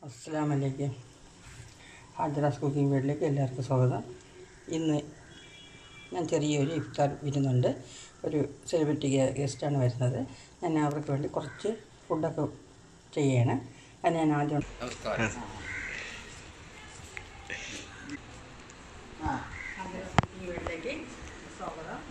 അസ്സാം വലൈക്കും ഹാജറാസ് കുക്കിംഗ് വീട്ടിലേക്ക് എല്ലാവർക്കും സ്വാഗതം ഇന്ന് ഞാൻ ചെറിയൊരു ഇഫ്താർ വിരുന്നുണ്ട് ഒരു സെലിബ്രിറ്റി ഗസ്റ്റാണ് വരുന്നത് ഞാൻ അവർക്ക് വേണ്ടി കുറച്ച് ഫുഡൊക്കെ ചെയ്യണം അത് ഞാൻ ആദ്യം നമസ്കാരം ഹാജറാസ് കുക്കിംഗ് വീട്ടിലേക്ക് സ്വാഗതം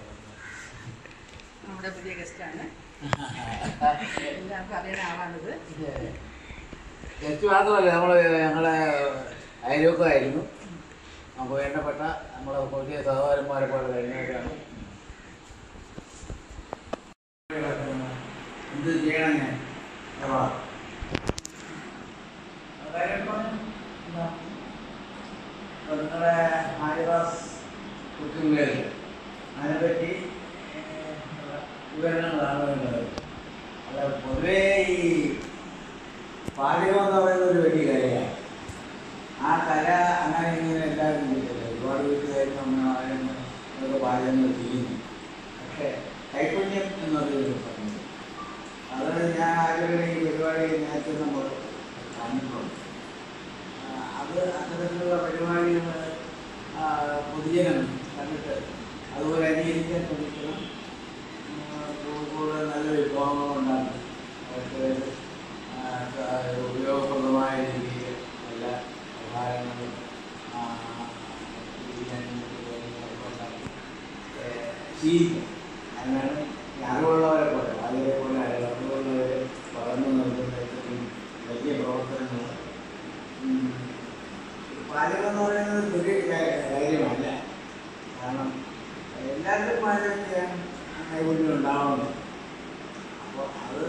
നമ്മുടെ പുതിയ ഗസ്റ്റാണ് എല്ലാവർക്കും അറിയുന്ന ആളാണിത് ഗസ്റ്റ് മാത്രമല്ല നമ്മൾ ഞങ്ങളെ അയൽവക്കമായിരുന്നു നമുക്ക് വേണ്ടപ്പെട്ട നമ്മളെ പുതിയ സഹോദരന്മാരെ പോലെ കഴിഞ്ഞവരാണ് എന്ത് ചെയ്യണം ഞാൻ അതാ. കാര്യം പറഞ്ഞു. എന്താ? ഇപ്പൊ നിങ്ങളെ ഹാരിദാസ് കുക്കിംഗ് വേദി അതിനെപ്പറ്റി ഏഹ്, വിവരണങ്ങളാണ് വേണ്ടത് അല്ല പൊതുവേ ഈ പാചകം എന്ന് പറയുന്നത് ഒരു വലിയ കലയാണ് ആ കല അങ്ങനെ ഇങ്ങനെ എല്ലാവരും ചെയ്തില്ല ഒരുപാട് വീട്ടുകാരും നമ്മൾ പാചകങ്ങൾ ചെയ്യുന്നു പക്ഷേ കൈപ്പുണ്യം എന്നൊരു സംഗതി. അത് ഞാൻ ആരുടെ ഈ പരിപാടി നേരത്തെ നമ്മൾ കണ്ടിട്ടുണ്ട് ആ, അത് അത്തരത്തിലുള്ള പരിപാടികൾ ആ, പൊതുജനം കണ്ടിട്ട് അതുപോലെ അനുകരിക്കാൻ ശ്രമിക്കണം ആ, കൂടുതൽ നല്ല വിഭവങ്ങൾ ഉണ്ടാകും അവർക്ക് ആ, ക- ഉപയോഗപ്രദമായ രീതിയിൽ നല്ല ആഹാരങ്ങളും ആ, ബിരിയാണി മറ്റു കാര്യങ്ങളൊക്കെ ഉണ്ടാക്കി ഏ, ശീലിക്കും അങ്ങനെയാണ് ഈ അറിവുള്ളവരെ പോലെ അതിലെ പോലെ അറിവുള്ളവരെ വളർന്നു നൽകുന്ന വലിയ പ്രവർത്തനങ്ങൾ ഉം, പാചകം എന്ന് പറയുന്നത് ചെറിയ കാ- കാര്യമല്ല കാരണം എല്ലാവരും പാചകം ചെയ്യാൻ നൈപുണ്യം ഉണ്ടാവണം അപ്പോൾ അത്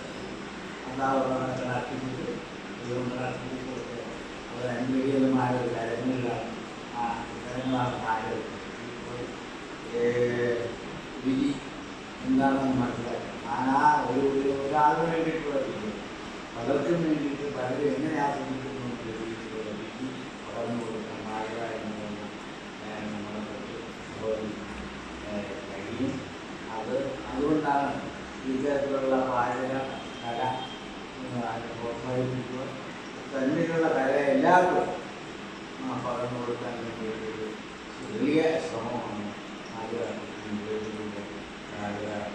അതാവുന്ന പ്രാർത്ഥിച്ചിട്ട് ദൈവം പ്രാർത്ഥിച്ചിട്ട് അത് അനുഗ്രഹീതമായ ഒരു കാര്യങ്ങളിലാണ് ആ ഇത്തരങ്ങളാണ് പാചകം ഇപ്പോൾ, ഏഹ്, വിധി എന്താണെന്ന് മനസ്സിലാക്കാം ആ ഒരു ഒരു ഒരാളിന് വേണ്ടിയിട്ടുള്ള വിധി പലർക്കും വേണ്ടിയിട്ട് പലരും എങ്ങനെ ആസ്വദിക്കുന്നു എന്നുള്ള രീതിയിലുള്ള വിധി പകർന്നു കൊടുക്കാൻ പാടുക എന്നുള്ളത് ഏഹ്, നമ്മളെ പറ്റി സഹോദരി ഏഹ്, കഴിയും അത് അതുകൊണ്ടാണ് ഇത്തരത്തിലുള്ള പാചക കല എന്ന് അതിനെ പ്രോത്സാഹിപ്പിക്കുക തന്നിലുള്ള കല എല്ലാവർക്കും ആ, പകർന്നു കൊടുക്കാൻ വേണ്ടിയൊരു ചെറിയ ശ്രമമാണ് ആഗ്രഹത്തിലൂടെ ആഗ്രഹം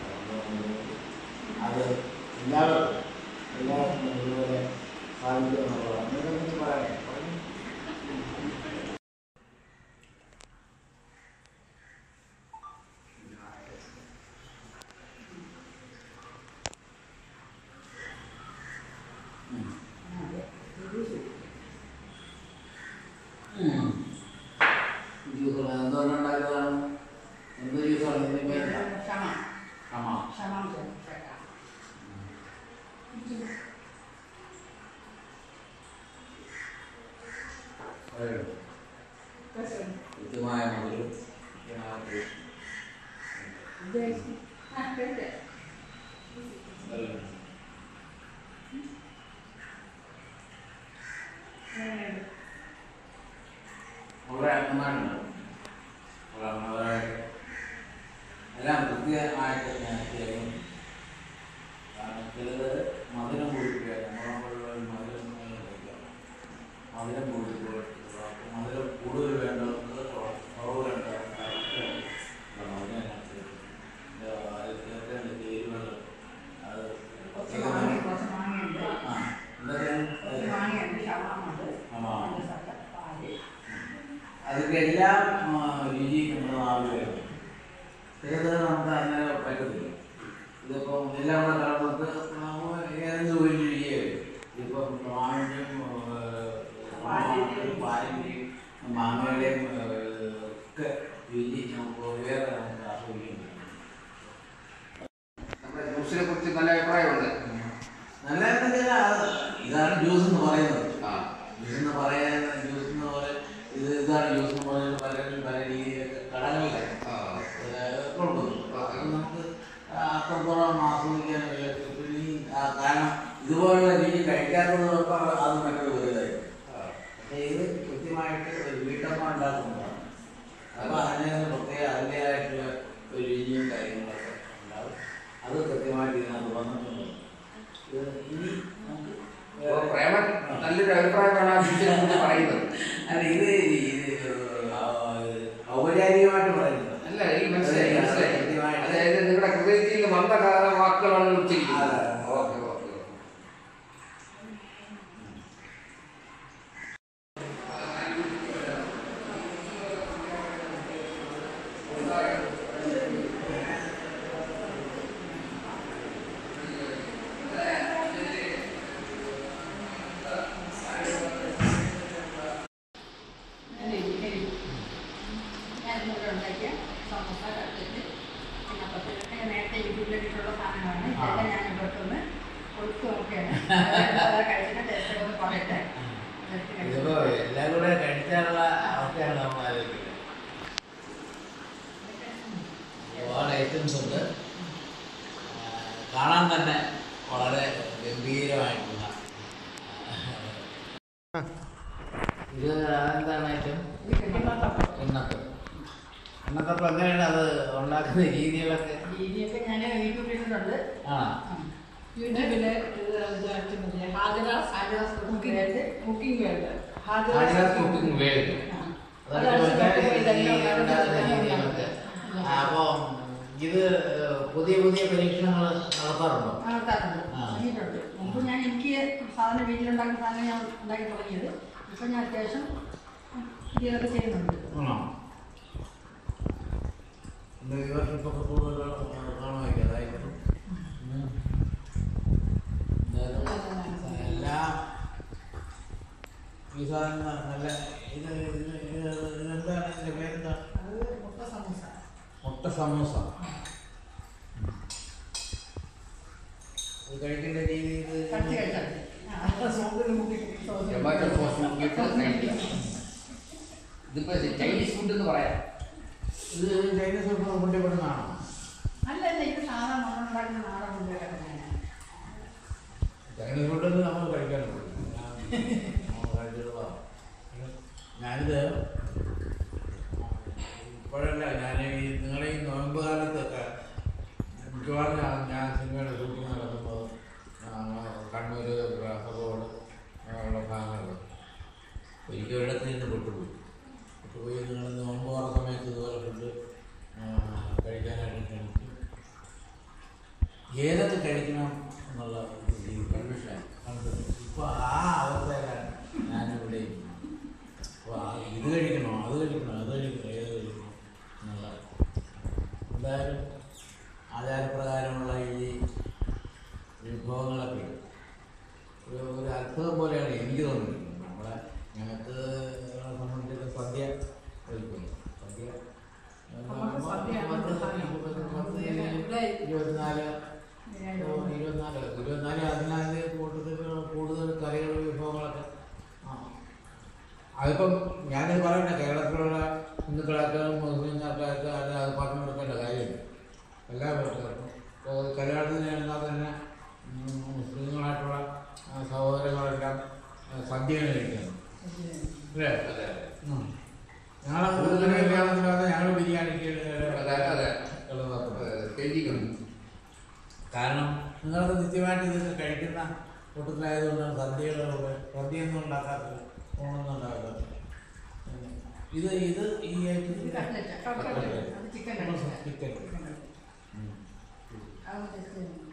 അത് എല്ലാവർക്കും എല്ലാവർക്കും ഒരുപോലെ സാധിക്കുക എന്നുള്ളതാണ് നിങ്ങളെന്തെങ്കിലും പറയണേ പറഞ്ഞു ജ്യൂസുകൾ എന്തോരം ഉണ്ടാക്കുന്നതാണ് എന്ത് ജ്യൂസാണ് ഇതിൻ്റെ പേര് ക്ഷമ ക്ഷമ ക്ഷമം ചേർക്കാം പറയുന്നു കൃത്യമായ മധുരം കൃത്യമായ ടേസ്റ്റ്. എല്ലാം. വളരെ നന്നായിട്ടുണ്ട് വളരെ നന്നായിട്ട് എല്ലാം കൃത്യമായിട്ട് ഞാൻ ചെയ്യും കാരണം ചിലത് മധുരം കൂടിക്കുക നമ്മളെ മധുരം കഴിക്കുക മധുരം കൂടിക്കുക അപ്പോൾ മധുരം കൂടുതൽ വേണ്ടവർക്ക് കുറവ് വേണ്ടവർക്ക് മധുരം ചേർക്കേണ്ട ചേരുവകൾ അത് കുറച്ച് മാങ്ങ കുറച്ച് മാങ്ങയുണ്ട് ആ എന്തൊക്കെയാണ് കുറച്ച് മാങ്ങയുണ്ട് ക്ഷമമുണ്ട് ആ. പഞ്ചസാര പാല് അതിൻ്റെ എല്ലാം ആ, രുചി നമ്മുടെ നാവിൽ വരും ചിലത് നമുക്ക് അങ്ങനെ പറ്റത്തില്ല ഇതിപ്പം എല്ലാം കൂടെ കലർന്നിട്ട് നമുക്ക് ഏതെങ്കിലും ഒരു രുചിയേ വരും ഇതിപ്പം മാങ്ങയും പാലിൻ്റെയും മാങ്ങയുടെയും ആ, ഒക്കെ രുചി നമുക്ക് വേറെ നമുക്ക് ആസ്വദിക്കാൻ പറ്റും നമ്മുടെ ജ്യൂസിനെ കുറിച്ച് നല്ല അഭിപ്രായമുണ്ട് നല്ല എന്തെങ്കിലും അത് ഇതാണ് ജ്യൂസ് എന്ന് പറയുന്നത് ആ ജ്യൂസ് എന്ന് പറയാൻ ജ്യൂസ് എന്ന് പറയാൻ ഇത് ഇതാണ് ജ്യൂസ് എന്ന് പറയുന്നത് പലരും പല രീതിയിലൊക്കെ കടകളിലെ ആ. കൊണ്ടുവന്നു അത് നമുക്ക് അത്രത്തോളം ആസ്വദിക്കാൻ ഇനി ആ കാരണം ഇതുപോലുള്ള രീതി കഴിക്കാത്തവർക്ക് അത് മറ്റൊരു വലുതായിരിക്കും ആ. പക്ഷേ ഇത് കൃത്യമായിട്ട് ഒരു വീട്ടമ്മ ഉണ്ടാക്കുന്നതാണ് അപ്പോൾ അതിന് പ്രത്യേക അതിൻ്റെതായിട്ടുള്ള ഒരു രുചിയും കാര്യങ്ങളൊക്കെ ഉണ്ടാവും അത് കൃത്യമായിട്ട് ഇതിനകത്ത് വന്നിട്ടുണ്ട് ഇത് ഇനി നമുക്ക് അപ്പോൾ പ്രേമൻ തന്നെ നല്ലൊരു അഭിപ്രായമാണ് ആ ബീച്ചിനെ കുറിച്ച് പറയുന്നത് അല്ല ഇത് ഇത് ഔപചാരികമായിട്ട് പറയുന്നത് അല്ല എനിക്ക് മനസ്സിലായി മനസ്സിലായി കൃത്യമായിട്ട്. അതായത് നിങ്ങളുടെ ഹൃദയത്തിൽ നിന്ന് വന്ന കാ- വാക്കുകളാണ് ഉച്ചരിക്കുന്നത് അതെ. ഓക്കെ ഓക്കെ ഞാനിവിടെ ഉണ്ടാക്കിയ സമോസ കട്ട്ലറ്റ് പിന്നെ പത്തിലൊക്കെ നേരത്തെ യൂട്യൂബിലിട്ടുള്ള സാധനമാണ് ഇതെല്ലാം ഞാൻ ഇവിടുന്ന് കൊടുത്തു നോക്കിയാണ് കഴിച്ചിട്ട് ടേസ്റ്റ് ഒന്ന് പറയട്ടെ എന്നിട്ട് കഴിച്ചു. ഇതിപ്പോ എല്ലാം കൂടെ കഴിച്ചാലുള്ള അവസ്ഥയാണ് നമ്മൾ ആലോചിക്കുന്നത് ഒരുപാട് ഐറ്റംസ് ഉണ്ട് ആ, കാണാൻ തന്നെ വളരെ ഗംഭീരമായിട്ടുള്ള ഇത് എന്താണ് ഐറ്റം ഇത് കിണ്ണത്തപ്പം. എണ്ണത്തപ്പം എണ്ണത്തപ്പം എങ്ങനെയാണ് അത് ഉണ്ടാക്കുന്ന രീതികളൊക്കെ രീതിയൊക്കെ ഞാൻ യൂട്യൂബിലിട്ടുണ്ട് ആ യൂട്യൂബില് ഇത് ഇതായിട്ട് മതി. Hajara's Hajara's cooking world. Cooking world Hajira's cooking world ആ. അതൊക്കെ അതാണ് വെക്കാൻ ഇതെല്ലാം ഉണ്ടാക്കുന്ന ഉണ്ടാക്കുന്നത്. രീതികളൊക്കെ. ആ, അപ്പം ഇത് പുതിയ പുതിയ പരീക്ഷണങ്ങൾ നടത്താറുണ്ടോ നടത്താറുണ്ട് ആ. തുടങ്ങിയിട്ടുണ്ട് മുമ്പ് ഞാൻ എനിക്ക് സാധനം വീട്ടിലുണ്ടാക്കുന്ന സാധനം ഞാൻ ഉണ്ടാക്കി തുടങ്ങിയത് ഇപ്പം ഞാൻ അത്യാവശ്യം ഇതൊക്കെ ചെയ്യുന്നുണ്ട് ആണോ എന്താ ഈ വർഷം ഇപ്പൊ കൂടുതൽ കാണുമായിരിക്കും അതായിരിക്കും ഉം. എന്തായാലും എല്ലാം ഈ സാധനം നല്ല ഇത് ഇത് ഇത് ഇതെന്താണ് ഇതിന്റെ പേരെന്താ അത് മുട്ട സമൂസ മുട്ട സമൂസ ഇത് കഴിക്കേണ്ട രീതി ഇത് കടിച്ച് കഴിച്ചാൽ മതി. ആ, സോപ്പിൽ മുക്കി സോസ് ടൊമാറ്റോ സോസ് നോക്കിയിട്ട് കഴിക്കാം ഇതിപ്പോ ചൈനീസ് ഫുഡ് എന്ന് പറയാം ഇത് ചൈനീസ് ഫുഡ് കൊണ്ടുപോടുന്നതാണോ അല്ല അല്ല ഇത് സാധാരണ നമ്മളുണ്ടാക്കുന്ന നാടൻ ഫുഡൊക്കെ തന്നെയാണ് ചൈനീസ് ഫുഡ് നമ്മൾ കഴിക്കാറുണ്ട് ഞാനിത് ഇപ്പോഴല്ല ഞാൻ ഈ നിങ്ങളെ ഈ നോയമ്പ് കാലത്തൊക്കെ മിക്കവാറും ഞാൻ ഞാൻ സിനിമയുടെ ഷൂട്ടിംഗ് നടക്കുമ്പോൾ കണ്ണൂർ കാസർഗോഡ് ഉള്ള ഭാഗങ്ങളിൽ ഒരിക്കൽ ഇടത്ത് നിന്ന് വിട്ടുപോയി വിട്ടുപോയി നിങ്ങൾ നോമ്പ് തുറ സമയത്ത് ഇതുപോലെ ഫുഡ് കഴിക്കാനായിട്ട് ക്ഷണിച്ചു ഏതൊക്കെ കഴിക്കണം എന്നുള്ള കൺഫ്യൂഷൻ ഇപ്പോൾ ആ അവസ്ഥയിലാണ് ഞാനിവിടെ അപ്പോൾ ഇത് കഴിക്കണോ അത് കഴിക്കണോ അത് കഴിക്കണോ ഏത് കഴിക്കണോ എന്നുള്ള എന്തായാലും ആചാരപ്രകാരമുള്ള ഈ വിഭവങ്ങളൊക്കെ ഒരു ഒരു അത്ഭുതം പോലെയാണ് എനിക്ക് തോന്നിയിരിക്കുന്നത് നമ്മളെ ഞങ്ങൾക്ക് സംബന്ധിച്ച് സദ്യ കഴിക്കുന്നു സദ്യ നമുക്ക് സദ്യയാണ് പത്ത് പ്രധാനം. പത്ത് ഇവിടെ ഇരുപത്തിനാല് ഇരുപത്തിനാല് ഇരുപത്തിനാല് അതിനകത്ത് കൂട്ടത്തിൽ കൂടുതൽ കറികൾ വിഭവങ്ങളൊക്കെ ആ. അതിപ്പം ഞാനിത് പറയണ്ട കേരളത്തിലുള്ള ഹിന്ദുക്കളൊക്കെ മുസ്ലിംകാർക്കൊക്കെ അത് അത് പറഞ്ഞു കൊടുക്കേണ്ട കാര്യമില്ല എല്ലാ വീട്ടുകാർക്കും ഇപ്പോൾ കല്യാണത്തിന് എന്നാൽ തന്നെ ഉം, മുസ്ലിങ്ങളായിട്ടുള്ള ആ, സഹോദരങ്ങളെല്ലാം ആ, സദ്യയാണ് കഴിക്കുന്നത് അല്ലേ അതെ ഉം. ഞങ്ങളെ കൂടുതൽ കല്യാണത്തിനകത്ത് ഞങ്ങൾ ബിരിയാണിക്ക് അതെ അതെ ഉള്ളത് കേൾക്കുന്നു കാരണം നിങ്ങൾക്ക് നിത്യമായിട്ട് ഇത് കഴിക്കുന്ന കൂട്ടത്തിലായതുകൊണ്ടാണ് സദ്യകളുടെ സദ്യയൊന്നും ഉണ്ടാക്കാത്തത് ഊണൊന്നും ഉണ്ടാക്കാത്തത് ഇത് ഇത് ഈ ഇത് കട്ട്ലറ്റ് കട്ട്ലറ്റ് അത് ചിക്കൻ കട്ട്ലറ്റ് ചിക്കൻ അത് ടേസ്റ്റ് ചെയ്യുന്നു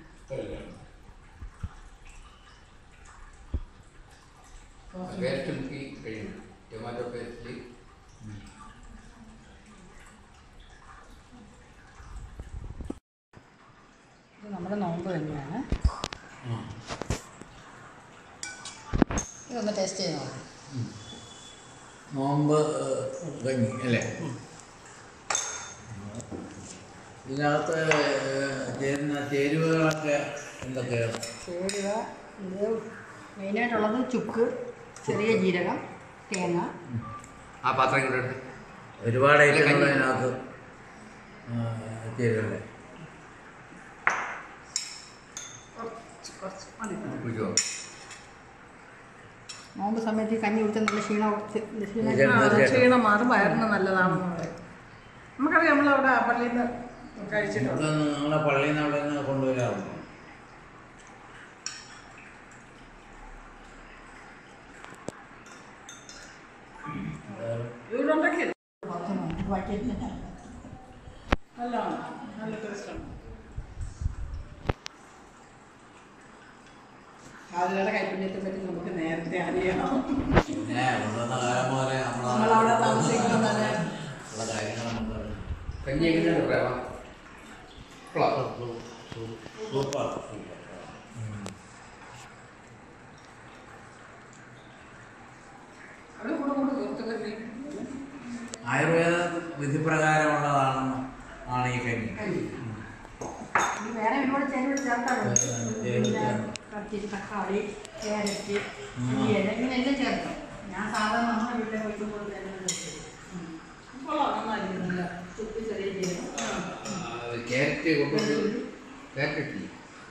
പേസ്റ്റ് മുക്കി കഴിയും ടൊമാറ്റോ പേസ്റ്റിൽ ഇത് നമ്മുടെ നോമ്പ് തന്നെയാണ് ഇതൊന്ന് ടേസ്റ്റ് ചെയ്ത് നോക്കാം നോമ്പ് കഞ്ഞി അല്ലേ ഇതിനകത്ത് ചേരുന്ന ചേരുവകളൊക്കെ എന്തൊക്കെയാണ് ചേരുവ ഇത് മെയിനായിട്ടുള്ളത് ചുക്ക് ചെറിയ ജീരകം തേങ്ങ ആ പാത്രം കൂടെ എടുത്ത് ഒരുപാട് ഐറ്റങ്ങൾ അതിനകത്ത് ചേരുവല്ലേ കുറച്ച് കുറച്ച് മതി കുടിച്ചോ നോമ്പ് സമയത്ത് ഈ കഞ്ഞി കുടിച്ചാൽ നല്ല ക്ഷീണം ക്ഷീണം തീർച്ചയായിട്ടും. ആ, ക്ഷീണം മാറും വയറിന് നല്ലതാണെന്ന് പറയും നമുക്കറിയാം നമ്മളവിടെ പള്ളിയിൽ നിന്ന് കഴിച്ചിട്ടുണ്ട് ഇതൊന്ന് നിങ്ങളെ പള്ളിയിൽ നിന്ന് അവിടെ നിന്ന് കൊണ്ടുവരാറുണ്ടോ നല്ലതാണ് നല്ല ടേസ്റ്റാണ് അതിലൂടെ കൈപ്പുണ്യത്തെ പറ്റി നമുക്ക് നേരത്തെ അറിയണം പിന്നെ ഉണ്ടെന്ന കാലം പോലെ നമ്മളവിടെ താമസിക്കുന്നത് തന്നെ ഉള്ള കാര്യങ്ങൾ നമുക്ക് അറിയാം. കഞ്ഞി എങ്ങനെയുണ്ട് പ്രേമ കൊള്ളാം. സൂപ്പർ അവിടെ കൂടെ കൂടെ തീർത്തുകറി ആയുർവേദ വിധിപ്രകാരമുള്ളതാണ് ആണ് ഈ കഞ്ഞി ഇനി വേറെ ഒരുപാട് ചേരുവകൾ ചേർക്കാറുണ്ട് ചേരുവകൾ പിന്നെ ചേർക്കാം. കുറച്ച് തക്കാളി ക്യാരറ്റ് ഇങ്ങനെ എല്ലാം ചേർക്കും ഞാൻ സാധാരണ നമ്മുടെ വീട്ടിലെ വയ്ക്കുമ്പോൾ തന്നെ കൊള്ളാം നന്നായിരിക്കുന്നില്ല ഉപ്പ് ചെറിയ ജീരകം അത് ക്യാരറ്റ് കൊണ്ടുവന്ന് ക്യാരറ്റ് ഇട്ടില്ല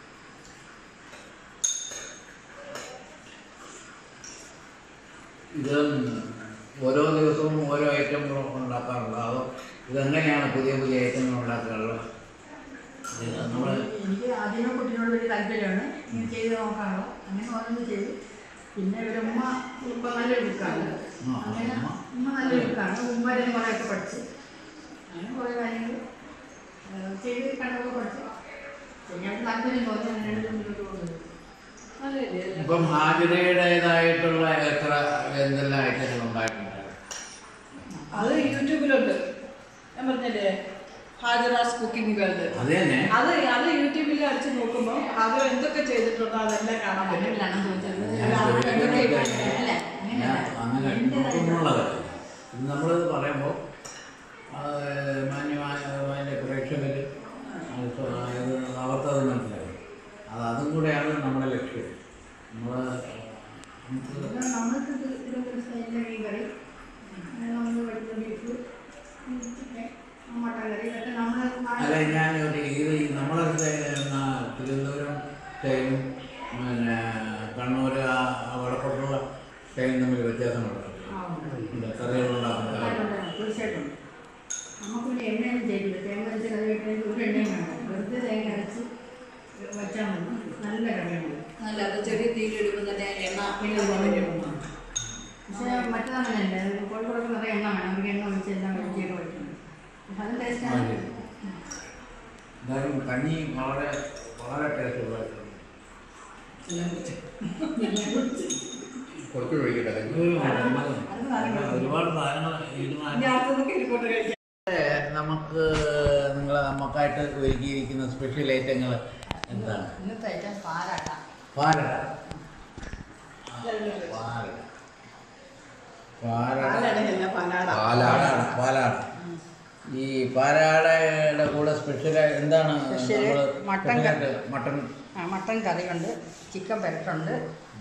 ഇത് ഓരോ ദിവസവും ഓരോ ഐറ്റങ്ങൾ ഉണ്ടാക്കാറുണ്ട് അതോ ഇതെങ്ങനെയാണ് പുതിയ പുതിയ ഐറ്റങ്ങൾ ഉണ്ടാക്കാറുള്ളത് ഇത് നമ്മൾ എനിക്ക് ആദ്യമേ കുട്ടിനോട് വലിയ താല്പര്യമാണ് ഇങ്ങനെ ചെയ്ത് നോക്കാനുള്ളത് അങ്ങനെ ഓരോന്ന് ചെയ്തു പിന്നെ ഒരു ഉമ്മ ഇപ്പൊ നല്ലൊരു ബുക്കാണ് ആ, അങ്ങനെ ഉമ്മ. ഉമ്മ നല്ലൊരു ബുക്കാണ് ഉമ്മ ഇതിന് കുറേയൊക്കെ പഠിച്ചു അങ്ങനെ കുറേ കാര്യങ്ങൾ ചെയ്ത് കണ്ടൊക്കെ പഠിച്ചു ചെയ്യാൻ താല്പര്യം തോന്നി അങ്ങനെ മുന്നോട്ട് പോകുന്നത് നല്ല രീതിയല്ലേ ഇപ്പം ഹാജരയുടേതായിട്ടുള്ള എത്ര എന്തെല്ലാം ഐറ്റങ്ങൾ ഉണ്ടായിട്ടുണ്ട് അത് യൂട്യൂബിലുണ്ട് ഞാൻ പറഞ്ഞില്ലേ ഹാജറാസ് കുക്കിംഗ് വേൾഡ് അത് തന്നെ അത് അത് യൂട്യൂബിൽ അടിച്ച് നോക്കുമ്പോൾ ഹാജർ എന്തൊക്കെ ചെയ്തിട്ടുണ്ടോ അതെല്ലാം കാണാൻ പറ്റും അങ്ങനെയാണ് ചോദിച്ചത് അല്ല, അത് എന്തൊക്കെ അല്ല, ഞാൻ അങ്ങനെയല്ല. അങ്ങനെ എൻ്റെതായ- നോക്കുന്നുള്ളത് ഇത് നമ്മളിത് പറയുമ്പോൾ മാന്യമായ അതിൻ്റെ പ്രേക്ഷകർ അവർക്കത് മനസ്സിലാവും അത് അതും കൂടെയാണ് നമ്മുടെ ലക്ഷ്യം നമ്മൾ നമുക്ക് ഇത് നമ്മൾക്ക് ഇത് തിരുവനന്തപുരം സ്റ്റൈലിലെ മീൻ കറി നമ്മൾ പഠിക്കുന്ന ബീഫ് ചിക്കൻ മട്ടൻ കറി ഇതൊക്കെ നമ്മൾ അല്ല ഞാൻ ഒരു ഇത് ഈ നമ്മളെ സ്റ്റൈ- ന- തിരുവനന്തപുരം സ്റ്റൈലും പിന്നെ കണ്ണൂർ ആ ആ വടക്കോട്ടുള്ള സ്റ്റൈലും തമ്മിൽ വ്യത്യാസമുണ്ട് കറികളുണ്ടാക്കുന്ന കാര്യം തീർച്ചയായിട്ടും നമുക്ക് പിന്നെ എണ്ണയൊന്നും ചെയ്തില്ല തേങ്ങ അരച്ച് കറി വെക്കണമെങ്കിൽ ഒരു എണ്ണയും വേണം വെറുതെ തേങ്ങ അരച്ച് വെച്ചാൽ മതി നല്ല കറിയാണ് നല്ല അത് ചെറിയ തീയിലിടുമ്പോൾ തന്നെ എണ്ണ പിന്നെ വരും പക്ഷേ മറ്റേതങ്ങനെയല്ല കോഴിക്കോടൊക്കെ നിറയെ എണ്ണ വേണം അവർക്ക് എണ്ണ ഒഴിച്ച് എല്ലാം വെച്ചിയൊക്കെ വയ്ക്കണം അപ്പം അത് ടേസ്റ്റാണ് എന്തായാലും കഞ്ഞി വളരെ വളരെ ടേസ്റ്റുള്ള കുറച്ച് ഒഴിക്കട്ടെ കഞ്ഞി. ഒരുപാട് സാധനങ്ങൾ ഇനി അടുത്തതൊക്കെ ഇരിക്കോട്ടെ കഴിക്കാം നമുക്ക് നിങ്ങൾ നമുക്കായിട്ട് ഒരുക്കിയിരിക്കുന്ന സ്പെഷ്യൽ ഐറ്റങ്ങൾ എന്താണ് ഇന്നത്തെ ഐറ്റം പാലാട്ട പാലട പാലട പാലട പാലടയല്ല പാലാട പാലാടാണ് പാലാട ഈ പാലാടയുടെ കൂടെ സ്പെഷ്യൽ എന്താണ് Special നമ്മള് മട്ടൻ special കറി. ആയിട്ട് മട്ടൻ ആ, മട്ടൻ കറിയുണ്ട് ചിക്കൻ പെരട്ടുണ്ട്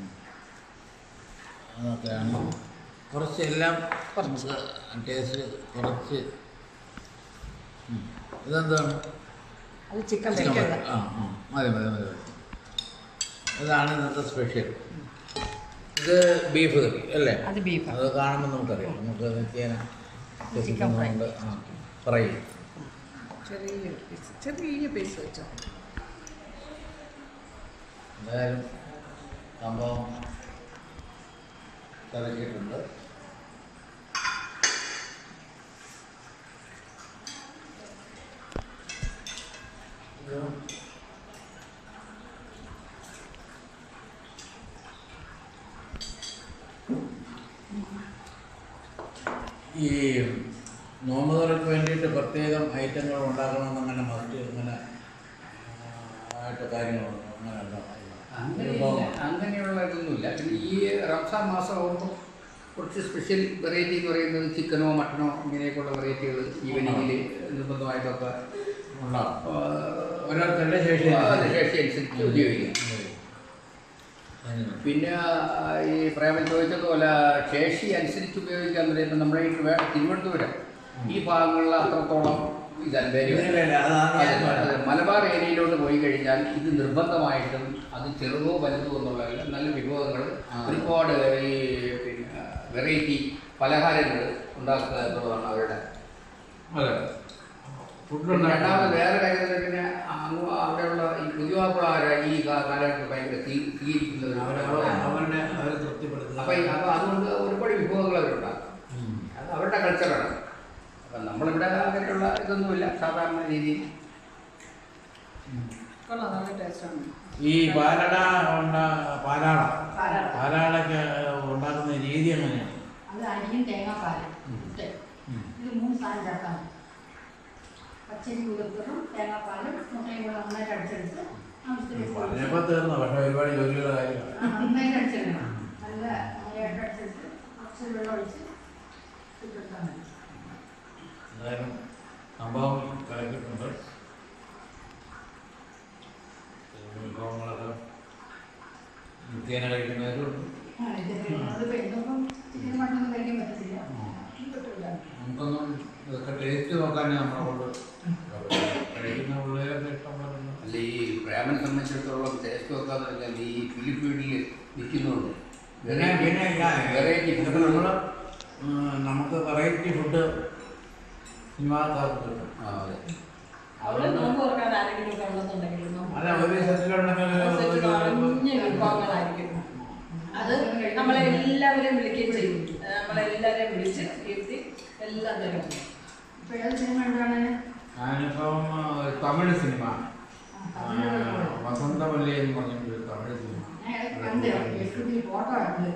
അതൊക്കെയാണ് കുറച്ച് എല്ലാം കുറച്ച് ടേസ്റ്റ് കുറച്ച് ഉം. ഇതെന്താണ് അത് ചിക്കൻ ചിക്കൻ പെരക്കുള്ള ആ ആ മതി മതി മതി മതി ഇതാണ് ഇന്നത്തെ സ്പെഷ്യൽ ഇത് ബീഫ് കറി അല്ലേ അത് ബീഫ് അത് കാണുമ്പോൾ നമുക്കറിയാം നമുക്ക് നിത്യേന ചിക്കൻ ഫ്രൈ. ഉണ്ട് ആ ഫ്രൈ ചെറിയ പീസ് ചെറിയ പീസ് വെച്ചോ എന്തായാലും സംഭവം തിരക്കിയിട്ടുണ്ട് ഇത് ഈ നോമ്പ് തുറക്ക് വേണ്ടിയിട്ട് പ്രത്യേകം ഐറ്റങ്ങൾ ഉണ്ടാക്കണമെന്ന് അങ്ങനെ മറിച്ച് അങ്ങനെ ആ, ആയിട്ട് കാര്യങ്ങളുണ്ടോ അങ്ങനെ ഉണ്ടാക്കാം അങ്ങനെ അങ്ങനെയുള്ള ഇതൊന്നുമില്ല പിന്നെ ഈ റംസാൻ മാസം ആകുമ്പോൾ കുറച്ച് സ്പെഷ്യൽ വെറൈറ്റി എന്ന് പറയുന്നത് ചിക്കനോ മട്ടനോ ഇങ്ങനെയൊക്കെയുള്ള വെറൈറ്റികൾ ഈവനിങ്ങിൽ നിർബന്ധമായിട്ടൊക്കെ ഉണ്ടാവും ആ, ഓരോരുത്തരുടെ ശേഷി ആ, ശേഷി അനുസരിച്ച് ഉപയോഗിക്കും അങ്ങനെ. പിന്നെ ആ, ഈ പ്രേമൻ ചോദിച്ചതുപോലെ ശേഷി അനുസരിച്ച് ഉപയോഗിക്കാൻ പറയുമ്പോൾ നമ്മുടെ ഈ ട്രിവാ- തിരുവനന്തപുരം ഈ ഭാഗങ്ങളിൽ അത്രത്തോളം ഇതല്ല ഇങ്ങനെയല്ല, അതാണ് ഞാൻ അതെ, പറഞ്ഞത്. അതെ. മലബാർ ഏരിയയിലോട്ട് പോയി കഴിഞ്ഞാൽ ഇത് നിർബന്ധമായിട്ടും അത് ചെറുതോ വലുതോ എന്നുള്ളതല്ല നല്ല വിഭവങ്ങൾ ആ. ഒരുപാട് ഈ പിന്നെ വെറൈറ്റി പലഹാരങ്ങൾ ഉണ്ടാക്കുക എന്നുള്ളതാണ് അവരുടെ അതെ ഫുഡ് രണ്ടാമത് വേറെ കാര്യം എന്ന് പിന്നെ അങ്ങ് അവിടെയുള്ള ഈ പുതിയവാപ്പിളാര ഈ കാ- കാലഘട്ടത്തിൽ ഭയങ്കര തീ തീയിരിക്കുന്നത് അവരുടെ അവരെ തൃപ്തിപ്പെടുത്തുക അപ്പൊ ഈ- അപ്പൊ അതുകൊണ്ട് ഒരുപാട് വിഭവങ്ങൾ അവരുണ്ടാക്കും ഉം. അത് അവരുടെ കൾച്ചറാണ് അപ്പം നമ്മൾ നമ്മളിവിടെ അങ്ങനെയുള്ള ഇതൊന്നുമില്ല സാധാരണ രീതിയിൽ കൊള്ളാം നല്ല ടേസ്റ്റാണ് ഈ പാലട ഉണ്ടാ പാലാട പാലാട. പാലാടൊക്കെ ഉണ്ടാക്കുന്ന രീതി എങ്ങനെയാണ് അത് അരിയും തേങ്ങാപ്പാലും ഇട്ട് ഇത് മൂന്ന് സാധനം ചേർത്താൽ മതി പച്ചരി കുതിർത്തതും തേങ്ങാപ്പാലും മുട്ടയും കൂടെ നന്നായിട്ട് അടിച്ചെടുത്ത് ആവശ്യത്തിന് ഉപ്പ് ഒഴിച്ച് പറഞ്ഞപ്പോൾ തീർന്നു പക്ഷേ ഒരുപാട് ജോലിയുടെ കാര്യമാണ് ആ, നന്നായിട്ട് അടിച്ചെടുക്കണം നല്ല നന്നായിട്ട് അടിച്ചെടുത്ത് കുറച്ച് വെള്ളം ഒഴിച്ച് ഇട്ടെടുത്താൽ മതി എന്തായാലും സംഭവം കളക്കിയിട്ടുണ്ട് വിഭവങ്ങളൊക്കെ നിത്യേന കഴിക്കുന്നവരുണ്ട് ആ, ഇത് അതിപ്പോൾ ഇന്നിപ്പം ചിക്കൻ മട്ടൊന്നും കഴിക്കാൻ പറ്റത്തില്ല ഇത് പറ്റില്ല നമുക്കൊന്നും ഇതൊക്കെ ടേസ്റ്റ് നോക്കാനേ നമ്മളെ കൊണ്ട് കഴിക്കുന്ന പിള്ളേരൊക്കെ ഇഷ്ടം പോലെ ഉണ്ട്. അല്ല ഈ ബ്രാഹ്മൺ സംബന്ധിച്ചിടത്തോളം ടേസ്റ്റ് നോക്കാന്നല്ല ഈ ഫിലിപ്പ് വീട്ടിൽ നിൽക്കുന്നുണ്ട് പിന്നെ പിന്നെ വെറൈറ്റി ഇതൊക്കെ നമ്മള് ഉം, നമുക്ക് വെറൈറ്റി ഫുഡ് സിനിമാക്കാർക്ക് കിട്ടും ആ അതെ അവിടെ നോമ്പ് തുറക്കാൻ ആരെങ്കിലും ഒക്കെ ഉണ്ടെന്നുണ്ടെങ്കിൽ നോമ്പ് അല്ല ഒരു സെറ്റിലുണ്ടെങ്കിൽ സെറ്റ് നിറഞ്ഞ വിഭവങ്ങളായിരിക്കും അത് നമ്മളെ എല്ലാവരെയും വിളിക്കുകയും ചെയ്യും ഏഹ് നമ്മളെല്ലാവരെയും വിളിച്ച് ഇരുത്തി എല്ലാം തരും ഇപ്പോൾ ഏത് സിനിമ എന്താണ് ഞാനിപ്പം ആ, തമിഴ് സിനിമ ആ, വസന്തമല്ലി എന്ന് പറഞ്ഞൊരു തമിഴ് സിനിമ ഞാൻ ഇടയ്ക്ക് കണ്ട് ഫേസ്ബുക്കിൽ ഫോട്ടോ കണ്ട്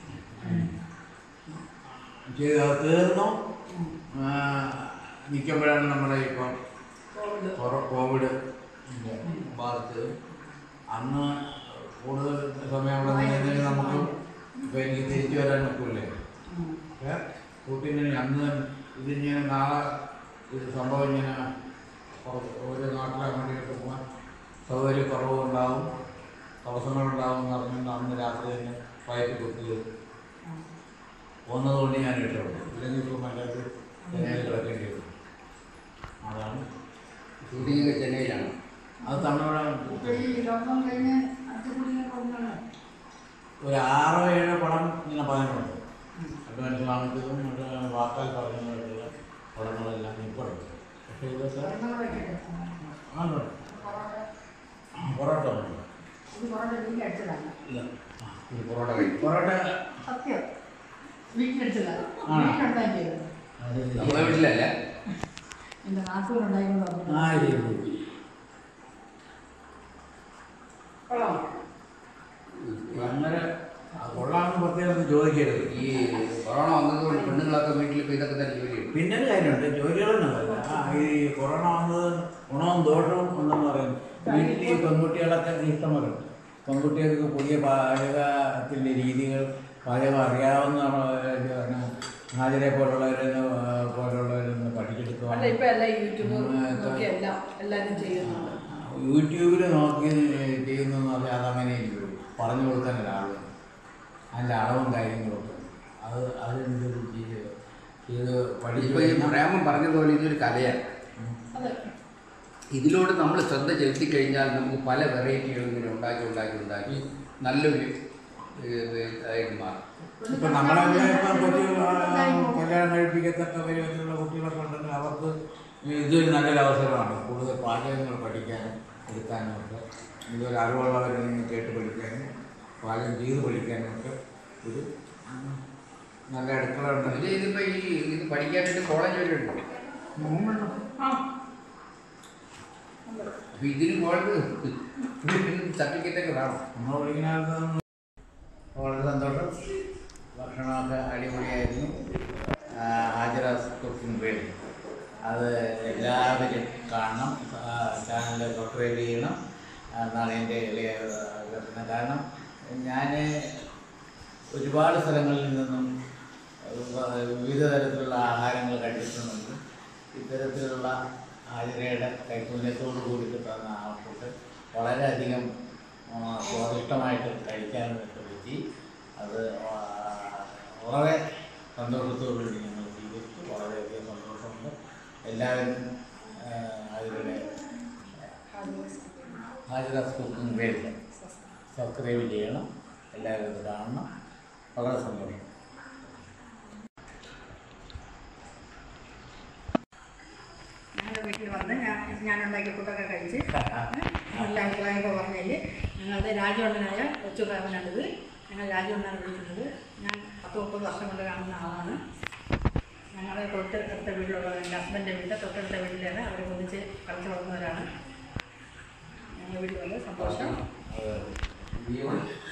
ചെയ്ത് അത് തീർന്നു ആ, നിൽക്കുമ്പോഴാണ് നമ്മുടെ ഇപ്പം കോവിഡ് കൊറോ- കോവിഡ് ബാധിച്ചത് അന്ന് കൂടുതൽ സമയം അവിടെ നിന്നതിന് നമുക്ക് ഇപ്പം എനിക്ക് തിരിച്ചു വരാൻ ഒക്കില്ലേ പക്ഷേ കൂട്ടിന് അന്ന് ഇതിങ്ങനെ നാളെ ഇത് സംഭവം ഇങ്ങനെ പുറത്ത് ഒരു നാട്ടിൽ അങ്ങോട്ടേക്ക് പോകാൻ സൗകര്യക്കുറവുണ്ടാവും തടസ്സങ്ങളുണ്ടാവും എന്ന് പറഞ്ഞുകൊണ്ട് അന്ന് രാത്രി തന്നെ പൈപ്പ് കുത്തി പോകുന്നതുകൊണ്ട് ഞാൻ ഇഷ്ടപ്പെട്ടു ഇല്ലെങ്കിൽ ഇപ്പോൾ മറ്റേ ചെന്നൈയിൽ കിടക്കേണ്ടി വരും അതാണ് ഷൂട്ടിംഗ് ചെന്നൈയിലാണ് അത് തമിഴ് ഇപ്പോൾ ഈ ലോക്ക്ഡൗൺ കഴിഞ്ഞ് അടിച്ചുപൊളിയൊക്കെ കൊണ്ടാണ് ഒരു ആറോ ഏഴോ പടം ഇങ്ങനെ പറഞ്ഞിട്ടുണ്ട് അഡ്വാൻസ് വാങ്ങിച്ചതും മറ്റേ വാക്കാൽ പറഞ്ഞതുമായിട്ടുള്ള പടങ്ങളെല്ലാം ഇപ്പോഴുണ്ട് പക്ഷേ ഇതൊക്കെ ഒരെണ്ണം വെക്കട്ടെ ആണ് പൊറോട്ട പൊറോട്ട ഉണ്ട് ഇത് പൊറോട്ട വീട്ടിൽ അടിച്ചതാണ് ഇല്ല ഒരു പൊറോട്ട കഴിക്കും പൊറോട്ട സത്യം വീട്ടിലടിച്ചതാണ് ആ. വീട്ടിലുണ്ടാക്കിയത് അത് നമ്മുടെ വീട്ടിലല്ല എൻ്റെ നാട്ടുകാരുണ്ടായിരുന്നു ആ പറഞ്ഞു രീതി കൊള്ളാം അങ്ങനെ അത് കൊള്ളാമെന്ന് പ്രത്യേകം ഒന്നും ചോദിക്കരുത് ഈ കൊറോണ വന്നതുകൊണ്ട് പെണ്ണുങ്ങളൊക്കെ വീട്ടിൽ ഇപ്പോൾ ഇതൊക്കെ തന്നെ ജോലി ചെയ്യും പിന്നെ ഒരു കാര്യമുണ്ട് ജോലികളൊന്നുമല്ല ആ ഈ കൊറോണ വന്നത് ഗുണവും ദോഷവും ഉണ്ടെന്ന് പറയുന്നു വീട്ടിൽ ഈ പെൺകുട്ടികളൊക്കെ ഇഷ്ടംപോലെ ഉണ്ട്. പെൺകുട്ടികൾക്ക് പുതിയ പാചകത്തിൻ്റെ രീതികൾ പാചകം അറിയാവുന്ന ഹാജരെ പോലുള്ളവരെന്ന് പോലുള്ളവരെന്ന് പഠിച്ചെടുക്കുക അല്ല ഇപ്പൊ എല്ലാം യൂട്യൂബ് നോക്കി എല്ലാം എല്ലാവരും ചെയ്യുന്നുണ്ട് യൂട്യൂബിൽ നോക്കി ചെയ്യുന്നതെന്ന് പറഞ്ഞാൽ അതങ്ങനെ പറഞ്ഞു കൊടുക്കാൻ ഒരാൾ വേണം. അതിൻ്റെ അളവും കാര്യങ്ങളും ഒക്കെ അത് അതനുസരിച്ച് ചെയ്ത് ചെയ്ത് പഠിച്ചു ഇപ്പോൾ ഈ കഴിഞ്ഞാൽ പ്രേമം പറഞ്ഞതുപോലെ ഇതൊരു കലയാണ് അതെ ഇതിലൂടെ നമ്മൾ ശ്രദ്ധ ചെലുത്തി കഴിഞ്ഞാൽ നമുക്ക് പല വെറൈറ്റികൾ ഇങ്ങനെ ഉണ്ടാക്കി ഉണ്ടാക്കി ഉണ്ടാക്കി നല്ലൊരു ഏഹ്, ഇതായിട്ട് മാറും ഇപ്പം നമ്മളെ ഇവിടെ ഇപ്പം കൊച്ചു കല്യാണം കഴിപ്പിക്കത്തക്ക പരുവത്തിലുള്ള കുട്ടികളൊക്കെ ഉണ്ടെങ്കിൽ അവർക്ക് ഇതൊരു നല്ലൊരു അവസരമാണ് കൂടുതൽ പാചകങ്ങൾ പഠിക്കാനും എടുക്കാനും ഒക്കെ ഇതൊരു അറിവുള്ളവരിൽ നിന്ന് കേട്ട് പഠിക്കാനും പാചകം ചെയ്ത് പഠിക്കാനും ഒക്കെ ഒരു ഉം, നല്ല അടുക്കള ഇത് ഉണ്ടെങ്കിൽ ഇതിപ്പോൾ ഈ ഇത് പഠിക്കാനായിട്ട് കോളേജ് വരെ ഉണ്ട് ആ അപ്പോൾ ഇതിന് കോളേജ് സർട്ടിഫിക്കറ്റ് ഒക്കെ വേണം നമ്മൾ പഠിക്കുന്ന കാലത്ത് വളരെ സന്തോഷം ഭക്ഷണമൊക്കെ അടിപൊളിയായിരുന്നു ആ, ഹാജറാസ് കുക്കിംഗ് വേൾഡ് അത് എല്ലാവരും കാണണം ചാനൽ സബ്സ്ക്രൈബ് ചെയ്യണം എന്നാണ് എൻ്റെ എളിയ അഭ്യർത്ഥന കാരണം ഞാൻ ഒരുപാട് സ്ഥലങ്ങളിൽ നിന്നും വ- വിവിധ തരത്തിലുള്ള ആഹാരങ്ങൾ കഴിച്ചിട്ടുണ്ടെങ്കിൽ ഇത്തരത്തിലുള്ള ഹാജരയുടെ കൈപ്പുണ്യത്തോടു കൂടി കിട്ടുന്ന ആ ഫുഡ് വളരെയധികം ആ, സ്വാദിഷ്ടമായിട്ട് കഴിക്കാനൊക്കെ പറ്റി അത് ആ, വളരെ സന്തോഷത്തോടുകൂടി ഞങ്ങൾ സ്വീകരിച്ചു വളരെയധികം സന്തോഷമുണ്ട് എല്ലാവരും ആ, അവരുടെ ഹാജരാസ് കുക്കിംഗ് വേൾഡ് സബ്സ്ക്രൈബ് ചെയ്യണം എല്ലാവരും ഇത് കാണണം വളരെ സന്തോഷം ഞങ്ങളുടെ വീട്ടിൽ വന്ന് ഞാൻ ഞാനുണ്ടാക്കിയ ഫുഡൊക്കെ കഴിച്ച് നല്ല അഭിപ്രായമൊക്കെ പറഞ്ഞതിൽ ഞങ്ങളുടെ രാജവണ്ണനായ കൊച്ചുകാരനാണിത് ഞങ്ങൾ രാജവണ്ണനാണ് വിളിക്കുന്നത് ഞാൻ പത്ത് മുപ്പത് വർഷം കൊണ്ട് കാണുന്ന ആളാണ് ഞാൻ ഞങ്ങൾ തൊട്ടടുത്ത വീട്ടിലുള്ള എൻ്റെ ഹസ്ബൻഡിൻ്റെ വീട്ടിൽ തൊട്ടടുത്ത വീട്ടിലാണ് അവർ ഒന്നിച്ച് കളിച്ച് വളർന്നവരാണ് ഞങ്ങൾ വീട്ടിൽ വന്ന് സന്തോഷം അതെ. ഈ